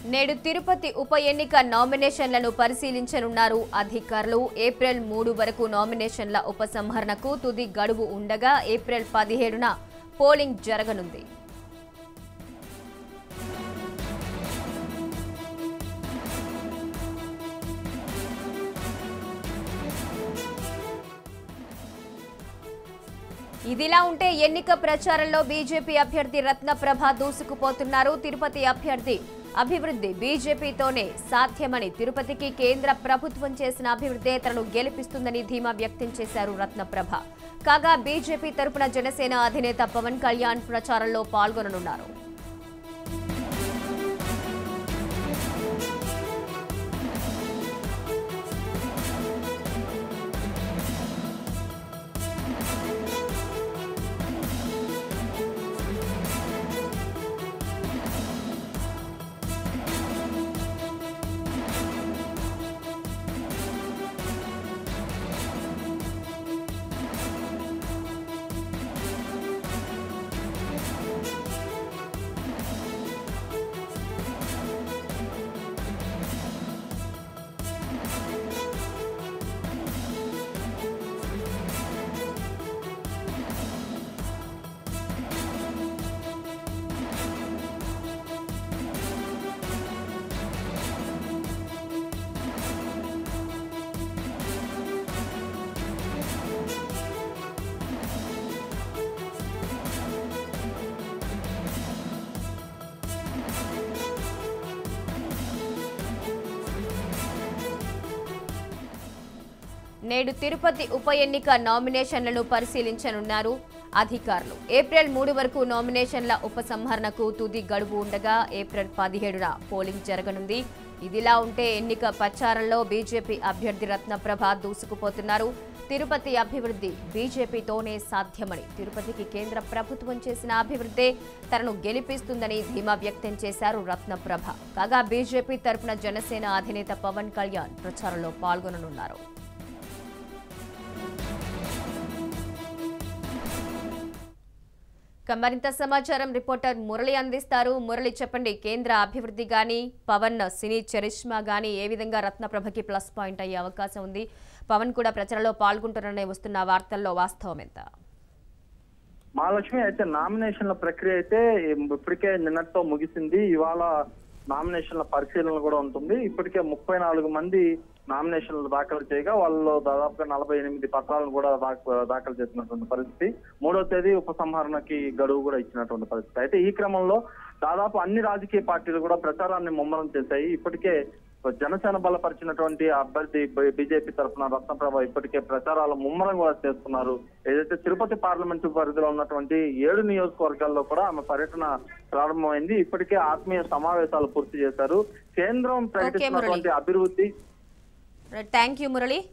నేడు తిరుపతి ఉప ఎన్నిక నామినేషన్లను పరిశీలించనున్నారు అధికారులు ఏప్రిల్ మూడు వరకు నామినేషన్ల ఉపసంహరణకు తుది గడువు ఉండగా ఏప్రిల్ పదిహేడున పోలింగ్ జరగనుంది ఇదిలా ఉంటే ఎన్నిక ప్రచారంలో బీజేపీ అభ్యర్థి రత్నప్రభ దూసుకుపోతున్నారు తిరుపతి అభ్యర్థి అభివృద్ధి బీజేపీతోనే సాధ్యమని తిరుపతికి కేంద్ర ప్రభుత్వం చేసిన అభివృద్ధి తనను గెలిపిస్తుందని ధీమా వ్యక్తం చేశారు రత్నప్రభ కాగా బీజేపీ తరపున జనసేన అధినేత పవన్ కళ్యాణ్ ప్రచారంలో పాల్గొననున్నారు నేడు తిరుపతి ఉప ఎన్నిక నామినేషన్లను పరిశీలించనున్నారు అధికారులు ఏప్రిల్ మూడు వరకు నామినేషన్ల ఉపసంహరణకు తుది గడువు ఉండగా ఏప్రిల్ పదిహేడున పోలింగ్ జరగనుంది ఇదిలా ఉంటే ఎన్నిక ప్రచారంలో బీజేపీ అభ్యర్థి రత్నప్రభ దూసుకుపోతున్నారు తిరుపతి అభివృద్ధి బీజేపీతోనే సాధ్యమని తిరుపతికి కేంద్ర ప్రభుత్వం చేసిన అభివృద్ధే తనను గెలిపిస్తుందని ధీమా వ్యక్తం చేశారు రత్నప్రభ కాగా బీజేపీ తరపున జనసేన అధినేత పవన్ కళ్యాణ్ ప్రచారంలో పాల్గొననున్నారు ఇక మరింత సమాచారం రిపోర్టర్ మురళి అందిస్తారు మురళి చెప్పండి కేంద్ర అభివృద్ధి గాని పవన్ సినీ చరిష్మా గాని ఏ విధంగా రత్నప్రభకి ప్లస్ పాయింట్ అయ్యే అవకాశం ఉంది పవన్ కూడా ప్రచారంలో పాల్గొంటారనే వస్తున్న వార్తల్లో వాస్తవం ఎంత మహాలక్ష్మి అయితే నామినేషన్ల ప్రక్రియ అయితే ఇప్పటికే నిన్నటితో ముగిసింది ఇవాళ నామినేషన్ల పరిశీలన కూడా ఉంటుంది ఇప్పటికే ముప్పై నాలుగు మంది నామినేషన్లు దాఖలు చేయగా వాళ్ళలో దాదాపుగా నలభై ఎనిమిది పత్రాలను కూడా దాఖ- దాఖలు చేసినటువంటి పరిస్థితి మూడో తేదీ ఉపసంహరణకి గడువు కూడా ఇచ్చినటువంటి పరిస్థితి అయితే ఈ క్రమంలో దాదాపు అన్ని రాజకీయ పార్టీలు కూడా ప్రచారాన్ని ముమ్మరం చేశాయి ఇప్పటికే జనసేన బలపరిచినటువంటి అభ్యర్థి బి- బీజేపీ తరఫున రత్నప్రభ ఇప్పటికే ప్రచారాలు ముమ్మరం కూడా చేస్తున్నారు ఏదైతే తిరుపతి పార్లమెంటు పరిధిలో ఉన్నటువంటి ఏడు నియోజకవర్గాల్లో కూడా ఆమె పర్యటన ప్రారంభమైంది ఇప్పటికే ఆత్మీయ సమావేశాలు పూర్తి చేశారు కేంద్రం ప్రకటిస్తున్నటువంటి అభివృద్ధి థ్యాంక్ యూ మురళి